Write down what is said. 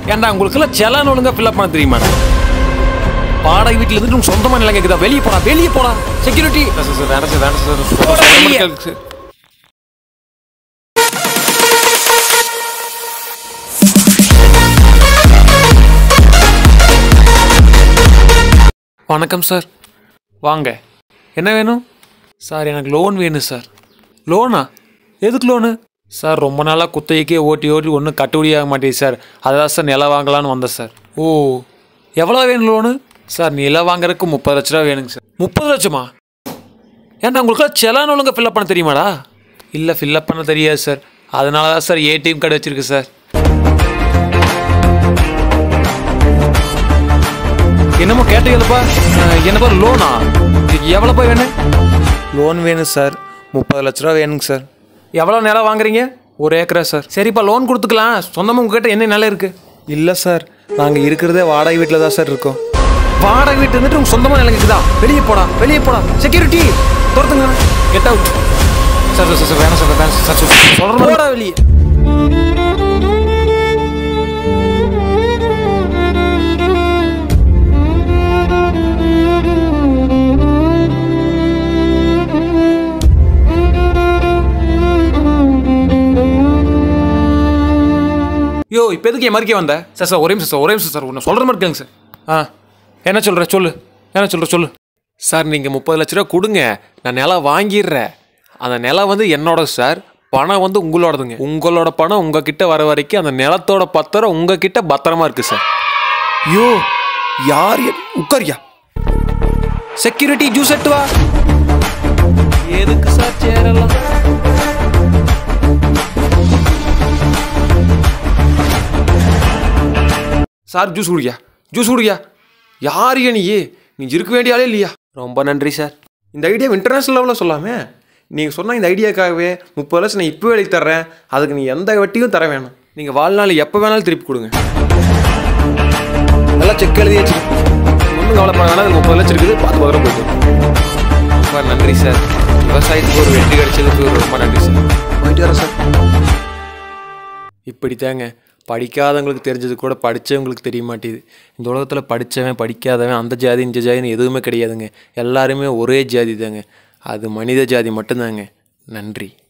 ஏன்டா உங்களுக்குலாம் செலான் ஒழுங்கா ஃபில்அப் பண்ண தெரியுமா வாடகை வீட்டில் இருந்துட்டு உங்க சொந்தமா நிலம் கேக்குதா வெளியே போடா வெளியே போடா செக்யூரிட்டி சார் சார் வேண்டாம் சார் வேண்டாம் சார் போடா வெளியே. சார் வணக்கம் சார் வாங்க என்ன வேணும் சார் எனக்கு லோன் வேணும் சார் லோனா எதுக்கு லோனு சார் ரொம்ப நாளாக குத்தகைக்கே ஓட்டி ஓட்டி ஒன்றும் கட்டுப்படி ஆக மாட்டேங்குது சார் அதான் சார் நிலம் வாங்கலான்னு வந்தேன் சார் ஓ எவ்வளோ வேணும் லோனு சார் நிலம் வாங்குறதுக்கு முப்பது லட்ச ரூபா வேணுங்க சார் முப்பது லட்சமா ஏன்டா உங்களுக்குலாம் செலான் ஒழுங்கா ஃபில்அப் பண்ண தெரியுமாடா இல்லை ஃபில்அப் பண்ண தெரியாது சார் அதனால தான் சார் ஏடிஎம் கார்டு வச்சிருக்கு சார் என்னமோ கேட்டீங்கப்பா என்னப்பா லோனா எவ்வளோப்பா வேணும் லோன் வேணும் சார் முப்பது லட்ச ரூபா வேணுங்க சார் எவ்வளோ நிலம் வாங்குறீங்க ஒரு ஏக்கரா சார் சரிப்பா லோன் கொடுத்துக்கலாம் சொந்தமாக உங்ககிட்ட என்ன நிலம் இருக்கு இல்லை சார் நாங்கள் இருக்கிறதே வாடகை வீட்டில் தான் சார் இருக்கோம் வாடகை வீட்டு இருந்துட்டு உங்க சொந்தமாக நிலம் இருக்குதா வெளியே போடா வெளியே போடா செக்யூரிட்டி துரத்துங்க get out sir sir sir வேணாம் சார் வேணாம் சார் சார் சொல்கிறேன் போடா வெளியே யோ இப்போ எதுக்கு என் மறுக்கே வந்த சார் சார் ஒரே நிமிஷம் சார் ஒரே நிமிஷம் சார் ஒன்று சொல்கிற மாதிரி கேளுங்க சார் ஆ என்ன சொல்கிற சொல்லு என்ன சொல்கிற சொல்லு சார் நீங்கள் முப்பது லட்ச ரூபா கொடுங்க நான் நிலம் வாங்கிடுறேன் அந்த நிலம் வந்து என்னோட சார் பணம் வந்து உங்களோடதுங்க உங்களோட பணம் உங்ககிட்ட வர வரைக்கும் அந்த நிலத்தோட பத்திரம் உங்ககிட்ட பத்திரமா இருக்கு சார் யோ யார் எ- உட்காரியா செக்யூரிட்டி ஜூஸ் எட்டு வா எதுக்கு சார் சேரலாம் சார் ஜூஸ் குடியா ஜூஸ் குடியா யார் நீ நீ இருக்க வேண்டிய ஆளே இல்லையா ரொம்ப நன்றி சார் இந்த ஐடியா இன்டர்நேஷனல் லெவலில் சொல்லாமே நீங்கள் சொன்ன இந்த ஐடியாக்காகவே முப்பது லட்சம் நான் இப்போ வேலைக்கு தர்றேன் அதுக்கு நீ எந்த வட்டியும் தர வேணாம் நீங்கள் வாழ்நாள் எப்போ வேணாலும் திருப்பி கொடுங்க நல்லா செக் எழுதி வச்சு ஒன்றும் கவலைப்பட வேணாம் அது முப்பது லட்சம் இருக்குது பார்த்து பத்திரம் போயிட்டு ரொம்ப நன்றி சார் விவசாயத்துக்கு ஒரு வெற்றி கிடைச்சதுக்கு ரொம்ப நன்றி சார் போயிட்டு வரேன் சார் இப்படி தாங்க படிக்காதவங்களுக்கு தெரிஞ்சது கூட படித்தவங்களுக்கு தெரிய மாட்டேது இந்த உலகத்தில் படித்தவன் படிக்காதவன் அந்த ஜாதி இந்த ஜாதின்னு எதுவுமே கிடையாதுங்க எல்லாருமே ஒரே ஜாதி தாங்க அது மனித ஜாதி மட்டும்தாங்க நன்றி